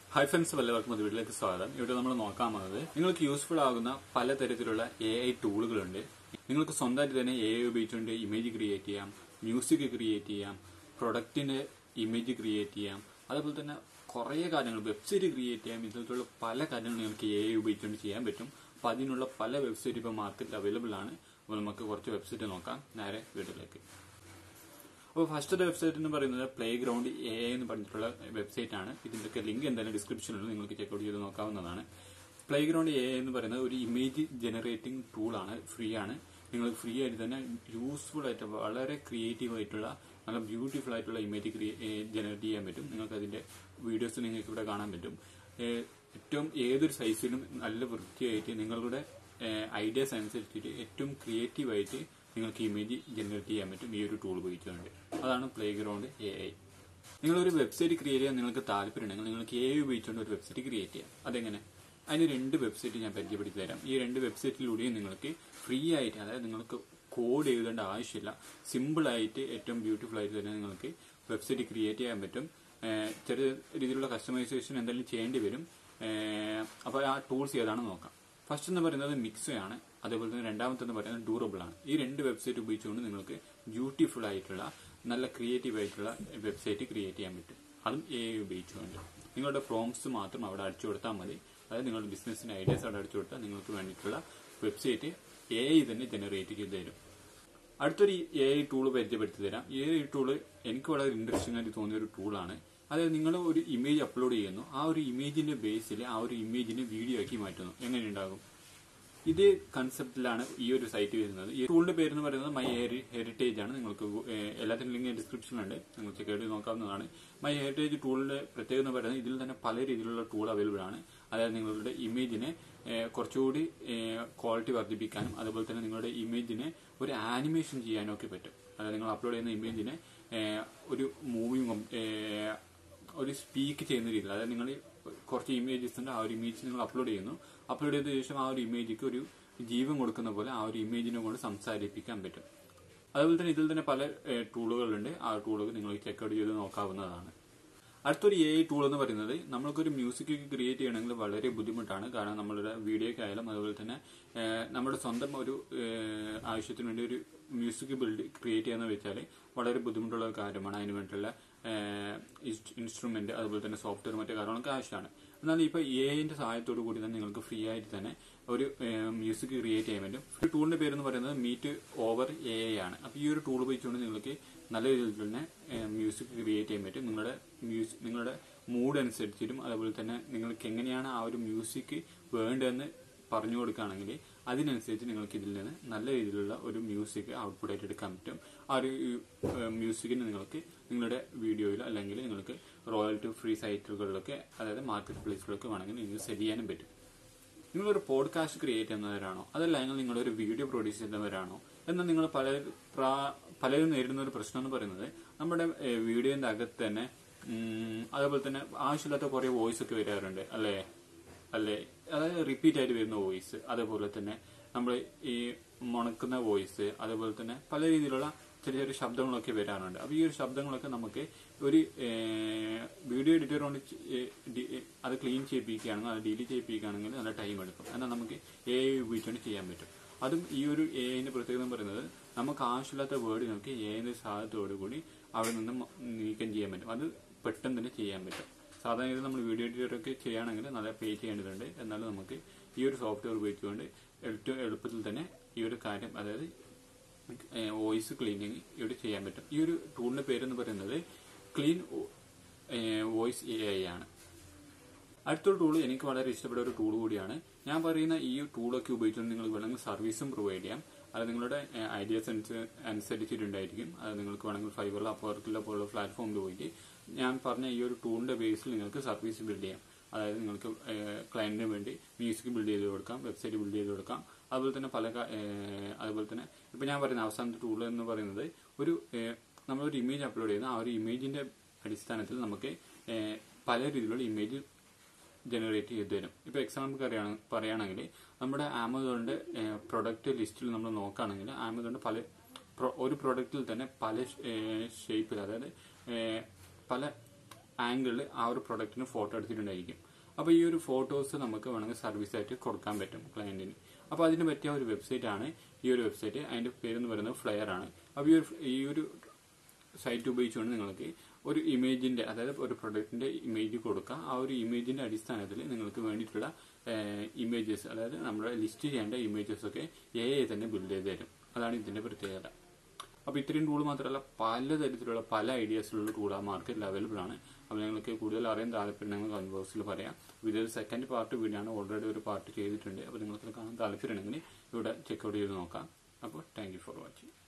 hi friends എല്ലാവർക്കും അത് വീട്ടിലേക്ക് സ്വാഗതം ഇവിടെ നമ്മൾ നോക്കാൻ പോകുന്നത് നിങ്ങൾക്ക് യൂസ്ഫുൾ ആകുന്ന പലതരത്തിലുള്ള എ ഐ ടൂളുകളുണ്ട് നിങ്ങൾക്ക് സ്വന്തമായിട്ട് തന്നെ എ ഐ ഉപയോഗിച്ചുകൊണ്ട് ഇമേജ് ക്രിയേറ്റ് ചെയ്യാം മ്യൂസിക് ക്രിയേറ്റ് ചെയ്യാം പ്രൊഡക്റ്റിന്റെ ഇമേജ് ക്രിയേറ്റ് ചെയ്യാം അതേപോലെ തന്നെ കുറേ കാര്യങ്ങൾ വെബ്സൈറ്റ് ക്രിയേറ്റ് ചെയ്യാം ഇത്തരത്തിലുള്ള പല കാര്യങ്ങളും നിങ്ങൾക്ക് എ ഐ ഉപയോഗിച്ചുകൊണ്ട് ചെയ്യാൻ പറ്റും അപ്പോൾ അതിനുള്ള പല വെബ്സൈറ്റ് ഇപ്പോൾ മാർക്കറ്റിൽ അവൈലബിൾ ആണ് അപ്പോൾ നമുക്ക് കുറച്ച് വെബ്സൈറ്റ് നോക്കാം നേരെ വീട്ടിലേക്ക് അപ്പോൾ ഫസ്റ്റത്തെ വെബ്സൈറ്റ് എന്ന് പറയുന്നത് പ്ലേ ഗ്രൗണ്ട് എ എന്ന് പറഞ്ഞിട്ടുള്ള വെബ്സൈറ്റ് ആണ് ഇതിന്റെയൊക്കെ ലിങ്ക് എന്തായാലും ഡിസ്ക്രിപ്ഷനിൽ നിങ്ങൾക്ക് ചെക്കൗട്ട് ചെയ്ത് നോക്കാവുന്നതാണ് പ്ലേ ഗ്രൗണ്ട് എ എന്ന് പറയുന്നത് ഒരു ഇമേജ് ജനറേറ്റിംഗ് ടൂളാണ് ഫ്രീ ആണ് നിങ്ങൾക്ക് ഫ്രീ ആയിട്ട് തന്നെ യൂസ്ഫുൾ ആയിട്ട് വളരെ ക്രിയേറ്റീവ് ആയിട്ടുള്ള നല്ല ബ്യൂട്ടിഫുൾ ആയിട്ടുള്ള ഇമേജ് ജനറേറ്റ് ചെയ്യാൻ പറ്റും നിങ്ങൾക്ക് അതിന്റെ വീഡിയോസ് നിങ്ങൾക്ക് ഇവിടെ കാണാൻ പറ്റും ഏഹ് ഏറ്റവും ഏതൊരു സൈസിലും നല്ല വൃത്തിയായിട്ട് നിങ്ങളുടെ ഐഡിയാസ് അനുസരിച്ചിട്ട് ഏറ്റവും ക്രിയേറ്റീവ് ആയിട്ട് നിങ്ങൾക്ക് ഇമേജ് ജനറേറ്റ് ചെയ്യാൻ പറ്റും ഈ ഒരു ടൂൾ ഉപയോഗിച്ചുകൊണ്ട് അതാണ് പ്ലേ ഗ്രൗണ്ട് എ ഐ നിങ്ങളൊരു വെബ്സൈറ്റ് ക്രിയേറ്റ് ചെയ്യാൻ നിങ്ങൾക്ക് താല്പര്യമുണ്ടെങ്കിൽ നിങ്ങൾക്ക് എ ഐ ഉപയോഗിച്ചുകൊണ്ട് ഒരു വെബ്സൈറ്റ് ക്രിയേറ്റ് ചെയ്യാം അതെങ്ങനെ അതിന് രണ്ട് വെബ്സൈറ്റ് ഞാൻ പരിചയപ്പെടുത്തി തരാം ഈ രണ്ട് വെബ്സൈറ്റിലൂടെയും നിങ്ങൾക്ക് ഫ്രീ ആയിട്ട് അതായത് നിങ്ങൾക്ക് കോഡ് എഴുതേണ്ട ആവശ്യമില്ല സിമ്പിൾ ആയിട്ട് ഏറ്റവും ബ്യൂട്ടിഫുൾ ആയിട്ട് തന്നെ നിങ്ങൾക്ക് വെബ്സൈറ്റ് ക്രിയേറ്റ് ചെയ്യാൻ പറ്റും ഏഹ് ചെറിയ രീതിയിലുള്ള കസ്റ്റമൈസേഷൻ എന്തെങ്കിലും ചെയ്യേണ്ടി വരും അപ്പോൾ ആ ടൂൾസ് ഏതാണെന്ന് നോക്കാം ഫസ്റ്റ് എന്ന് പറയുന്നത് മിക്സോ ആണ് അതേപോലെ തന്നെ രണ്ടാമത്തെ എന്ന് പറയുന്നത് ഡ്യൂറബിൾ ആണ് ഈ രണ്ട് വെബ്സൈറ്റ് ഉപയോഗിച്ചുകൊണ്ട് നിങ്ങൾക്ക് ബ്യൂട്ടിഫുൾ ആയിട്ടുള്ള നല്ല ക്രിയേറ്റീവ് ആയിട്ടുള്ള വെബ്സൈറ്റ് ക്രിയേറ്റ് ചെയ്യാൻ പറ്റും അതും എ ഐ ഉപയോഗിച്ചുകൊണ്ട് നിങ്ങളുടെ പ്രോംസ് മാത്രം അവിടെ അടിച്ചു കൊടുത്താൽ മതി അതായത് നിങ്ങളുടെ ബിസിനസിന്റെ ഐഡിയാസ് അവിടെ അടിച്ചു കൊടുത്താൽ നിങ്ങൾക്ക് വേണ്ടിയിട്ടുള്ള വെബ്സൈറ്റ് എ ഐ തന്നെ ജനറേറ്റ് ചെയ്ത് തരും അടുത്തൊരു എ ഐ ടൂൾ പരിചയപ്പെടുത്തി തരാം ഈ ഐ ടൂള് എനിക്ക് വളരെ ഇൻട്രസ്റ്റിംഗ് ആയിട്ട് തോന്നിയ ഒരു ടൂളാണ് അതായത് നിങ്ങൾ ഒരു ഇമേജ് അപ്ലോഡ് ചെയ്യുന്നു ആ ഒരു ഇമേജിന്റെ ബേസിൽ ആ ഒരു ഇമേജിനെ വീഡിയോ ആക്കി മാറ്റുന്നു എങ്ങനെ ഉണ്ടാകും ഇതേ കൺസെപ്റ്റിലാണ് ഈ ഒരു സൈറ്റ് വരുന്നത് ഈ ടൂളിന്റെ പേര് എന്ന് പറയുന്നത് മൈ ഹെറിറ്റേജ് ആണ് നിങ്ങൾക്ക് ഏഹ്, എല്ലാത്തിനും ലിങ്ക് ഡിസ്ക്രിപ്ഷനിലുണ്ട് നിങ്ങൾ ചെക്ക് ചെയ്ത് നോക്കാവുന്നതാണ് മൈ ഹെറിറ്റേജ് ടൂളിന്റെ പ്രത്യേകത എന്ന് പറയുന്നത് ഇതിൽ തന്നെ പല രീതിയിലുള്ള ടൂൾ അവൈലബിൾ ആണ് അതായത് നിങ്ങളുടെ ഇമേജിനെ ഏഹ്, കുറച്ചുകൂടി ക്വാളിറ്റി വർദ്ധിപ്പിക്കാനും അതുപോലെ തന്നെ നിങ്ങളുടെ ഇമേജിനെ ഒരു ആനിമേഷൻ ചെയ്യാനും ഒക്കെ പറ്റും അതായത് നിങ്ങൾ അപ്ലോഡ് ചെയ്യുന്ന ഇമേജിനെ ഏഹ്, ഒരു മൂവിങ് ഒരു സ്പീക്ക് ചെയ്യുന്ന രീതിയിൽ അതായത് നിങ്ങൾ കുറച്ച് ഇമേജസ് ഉണ്ട് ആ ഒരു ഇമേജ് നിങ്ങൾ അപ്ലോഡ് ചെയ്യുന്നു അപ്ലോഡ് ചെയ്ത ശേഷം ആ ഒരു ഇമേജിക്ക് ഒരു ജീവൻ കൊടുക്കുന്ന പോലെ ആ ഒരു ഇമേജിനെ കൊണ്ട് സംസാരിപ്പിക്കാൻ പറ്റും അതുപോലെ തന്നെ ഇതിൽ തന്നെ പല ടൂളുകളുണ്ട് ആ ടൂളുകൾ നിങ്ങൾ ചെക്കൗട്ട് ചെയ്ത് നോക്കാവുന്നതാണ് അടുത്തൊരു എ ഐ ടൂൾ എന്ന് പറയുന്നത് നമ്മൾക്കൊരു മ്യൂസിക് ക്രിയേറ്റ് ചെയ്യണമെങ്കിൽ വളരെ ബുദ്ധിമുട്ടാണ് കാരണം നമ്മളുടെ വീഡിയോയ്ക്കായാലും അതുപോലെ തന്നെ ഏഹ്, നമ്മുടെ സ്വന്തം ഒരു ഏഹ്, ആവശ്യത്തിന് വേണ്ടി ഒരു മ്യൂസിക് ബിൽഡ് ക്രിയേറ്റ് ചെയ്യാന്ന് വെച്ചാൽ വളരെ ബുദ്ധിമുട്ടുള്ള ഒരു കാര്യമാണ് അതിന് വേണ്ടിയിട്ടുള്ള ഇൻസ്ട്രുമെന്റ് അതുപോലെ തന്നെ സോഫ്റ്റ്വെയർ മറ്റു കാര്യങ്ങളൊക്കെ ആവശ്യമാണ് എന്നാൽ ഇപ്പൊ എ ഐന്റെ സഹായത്തോടു കൂടി തന്നെ നിങ്ങൾക്ക് ഫ്രീ ആയിട്ട് തന്നെ ഒരു മ്യൂസിക് ക്രിയേറ്റ് ചെയ്യാൻ പറ്റും ഈ ടൂളിന്റെ പേര് എന്ന് പറയുന്നത് മീറ്റ് ഓവർ എ ഐ ആണ് അപ്പൊ ഈ ഒരു ടൂൾ ഉപയോഗിച്ചുകൊണ്ട് നിങ്ങൾക്ക് നല്ല രീതിയിൽ തന്നെ മ്യൂസിക് ക്രിയേറ്റ് ചെയ്യാൻ പറ്റും നിങ്ങളുടെ മ്യൂസിക് നിങ്ങളുടെ മൂഡ് അനുസരിച്ചിട്ടും അതുപോലെ തന്നെ നിങ്ങൾക്ക് എങ്ങനെയാണ് ആ ഒരു മ്യൂസിക് വേണ്ടതെന്ന് പറഞ്ഞു കൊടുക്കുകയാണെങ്കിൽ അതിനനുസരിച്ച് നിങ്ങൾക്ക് ഇതിൽ നിന്ന് നല്ല രീതിയിലുള്ള ഒരു മ്യൂസിക് ഔട്ട്പുട്ട് ആയിട്ട് എടുക്കാൻ പറ്റും ആ ഒരു മ്യൂസിക്കിന് നിങ്ങൾക്ക് നിങ്ങളുടെ വീഡിയോയിൽ അല്ലെങ്കിൽ നിങ്ങൾക്ക് റോയൽറ്റി ഫ്രീ സൈറ്റുകളിലൊക്കെ അതായത് മാർക്കറ്റ് പ്ലേസുകളിലൊക്കെ വേണമെങ്കിൽ നിങ്ങൾക്ക് സെറ്റ് ചെയ്യാനും പറ്റും നിങ്ങളൊരു പോഡ്കാസ്റ്റ് ക്രിയേറ്റ് ചെയ്യുന്നവരാണോ അതല്ല നിങ്ങൾ നിങ്ങളൊരു വീഡിയോ പ്രൊഡ്യൂസ് ചെയ്യുന്നവരാണോ എന്നാൽ നിങ്ങൾ പല പ്രാ- പലരും നേരിടുന്ന ഒരു പ്രശ്നം എന്ന് പറയുന്നത് നമ്മുടെ വീഡിയോന്റെ അകത്ത് തന്നെ ഉം, അതേപോലെ തന്നെ ആവശ്യമില്ലാത്ത കുറെ വോയിസ് ഒക്കെ വരാറുണ്ട് അല്ലേ അല്ലേ അതായത് റിപ്പീറ്റ് ആയിട്ട് വരുന്ന വോയിസ് അതേപോലെ തന്നെ നമ്മൾ ഈ മുണക്കുന്ന വോയിസ് അതേപോലെ തന്നെ പല രീതിയിലുള്ള ചെറിയ ചെറിയ ശബ്ദങ്ങളൊക്കെ വരാറുണ്ട് അപ്പൊ ഈ ഒരു ശബ്ദങ്ങളൊക്കെ നമുക്ക് ഒരു വീഡിയോ എഡിറ്റർ കൊണ്ട് ചെ- ഏ, ഡി- ഏ, അത് ക്ലീൻ ചെയ്യിപ്പിക്കുകയാണെങ്കിൽ അത് ഡിലീറ്റ് ചെയ്യിപ്പിക്കുകയാണെങ്കിൽ നല്ല ടൈം എടുക്കും എന്നാൽ നമുക്ക് എ ഐ ഉപയോഗിച്ചുകൊണ്ട് ചെയ്യാൻ പറ്റും അതും ഈ ഒരു എ ഐന്റെ പ്രത്യേകത എന്ന് പറയുന്നത് നമുക്ക് ആവശ്യമില്ലാത്ത വേർഡ് നമുക്ക് എ ഐന്റെ സഹായത്തോടു കൂടി അവിടെ നിന്ന് മ- നീക്കം ചെയ്യാൻ പറ്റും അത് പെട്ടെന്ന് തന്നെ ചെയ്യാൻ പറ്റും സാധാരണ ഇത് നമ്മൾ വീഡിയോ എഡിറ്ററൊക്കെ ചെയ്യുകയാണെങ്കിൽ നല്ല പേ ചെയ്യേണ്ടതുണ്ട് എന്നാലും നമുക്ക് ഈ ഒരു സോഫ്റ്റ്വെയർ ഉപയോഗിച്ചുകൊണ്ട് ഏറ്റവും എളുപ്പത്തിൽ തന്നെ ഈ ഒരു കാര്യം അതായത് വോയിസ് ക്ലീനിങ് ഇവിടെ ചെയ്യാൻ പറ്റും ഈ ഒരു ടൂളിന്റെ പേരെന്ന് പറയുന്നത് ക്ലീൻ വോയിസ് എ ഐ ആണ് അടുത്തൊരു ടൂൾ എനിക്ക് വളരെ ഇഷ്ടപ്പെട്ട ഒരു ടൂൾ കൂടിയാണ് ഞാൻ പറയുന്ന ഈ ടൂളൊക്കെ ഉപയോഗിച്ചുകൊണ്ട് നിങ്ങൾ വേണമെങ്കിൽ സർവീസും പ്രൊവൈഡ് ചെയ്യാം അത് നിങ്ങളുടെ ഐഡിയാസ് അനുസരിച്ചിട്ടുണ്ടായിരിക്കും അത് നിങ്ങൾക്ക് വേണമെങ്കിൽ ഫൈബറിലോ അപ്പവർക്കിലോ പോലുള്ള പ്ലാറ്റ്ഫോമിൽ പോയിട്ട് ഞാൻ പറഞ്ഞ ഈ ഒരു ടൂളിന്റെ ബേസിൽ നിങ്ങൾക്ക് സർവീസ് ബിൽഡ് ചെയ്യാം അതായത് നിങ്ങൾക്ക് ക്ലയന്റിന് വേണ്ടി മ്യൂസിക് ബിൽഡ് ചെയ്ത് കൊടുക്കാം വെബ്സൈറ്റ് ബിൽഡ് ചെയ്ത് കൊടുക്കാം അതുപോലെ തന്നെ പല കാ- ഏഹ് അതുപോലെ തന്നെ ഇപ്പൊ ഞാൻ പറയുന്ന അവസാനത്തെ ടൂൾ എന്ന് പറയുന്നത് ഒരു ഏഹ് നമ്മളൊരു ഇമേജ് അപ്ലോഡ് ചെയ്യുന്ന ആ ഒരു ഇമേജിന്റെ അടിസ്ഥാനത്തിൽ നമുക്ക് ഏഹ് പല രീതിയിലുള്ള ഇമേജ് ജനറേറ്റ് ചെയ്ത് തരും ഇപ്പൊ എക്സാമ്പിൾ പറയുകയാണ് പറയുകയാണെങ്കിൽ നമ്മുടെ ആമസോണിന്റെ പ്രൊഡക്റ്റ് ലിസ്റ്റിൽ നമ്മൾ നോക്കുകയാണെങ്കിൽ ആമസോണിന്റെ പല pro- ഒരു പ്രൊഡക്റ്റിൽ തന്നെ പല ഷേപ്പിൽ അതായത് ഏഹ്, പല ആംഗിളിൽ ആ ഒരു പ്രൊഡക്റ്റിന് ഫോട്ടോ എടുത്തിട്ടുണ്ടായിരിക്കും അപ്പോൾ ഈ ഒരു ഫോട്ടോസ് നമുക്ക് വേണമെങ്കിൽ സർവീസ് ആയിട്ട് കൊടുക്കാൻ പറ്റും ക്ലയന്റിന് അപ്പോൾ അതിന് പറ്റിയ ഒരു വെബ്സൈറ്റ് ആണ് ഈ ഒരു വെബ്സൈറ്റ് അതിന്റെ പേരെന്ന് പറയുന്നത് ഫ്ലെയർ ആണ് അപ്പോൾ ഈ ഒരു ഈ ഒരു സൈറ്റ് ഉപയോഗിച്ചുകൊണ്ട് നിങ്ങൾക്ക് ഒരു ഇമേജിന്റെ അതായത് ഒരു പ്രൊഡക്റ്റിന്റെ ഇമേജ് കൊടുക്കുക ആ ഒരു ഇമേജിന്റെ അടിസ്ഥാനത്തിൽ നിങ്ങൾക്ക് വേണ്ടിയിട്ടുള്ള ഇമേജസ് അതായത് നമ്മുടെ ലിസ്റ്റ് ചെയ്യേണ്ട ഇമേജസ് ഒക്കെ എ തന്നെ ബിൽഡ് ചെയ്ത് തരും അതാണ് ഇതിന്റെ പ്രത്യേകത അപ്പോൾ ഇത്രയും ടൂൾ മാത്രമല്ല പലതരത്തിലുള്ള പല ഐഡിയാസിലുള്ള ടൂൾ ആ മാർക്കറ്റിൽ അവൈലബിൾ ആണ് അപ്പോൾ നിങ്ങൾക്ക് കൂടുതൽ അറിയാൻ താല്പര്യമുണ്ടെങ്കിൽ കമന്റ് ബോക്സിൽ പറയാം ഇതൊരു സെക്കൻഡ് പാർട്ട് വീഡിയോ ആണ് ഓൾറെഡി ഒരു പാർട്ട് ചെയ്തിട്ടുണ്ട് അപ്പോൾ നിങ്ങൾക്ക് കാണാൻ താല്പര്യമുണ്ടെങ്കിൽ ഇവിടെ ചെക്കൗട്ട് ചെയ്ത് നോക്കാം അപ്പോൾ താങ്ക് യു ഫോർ വാച്ചിങ്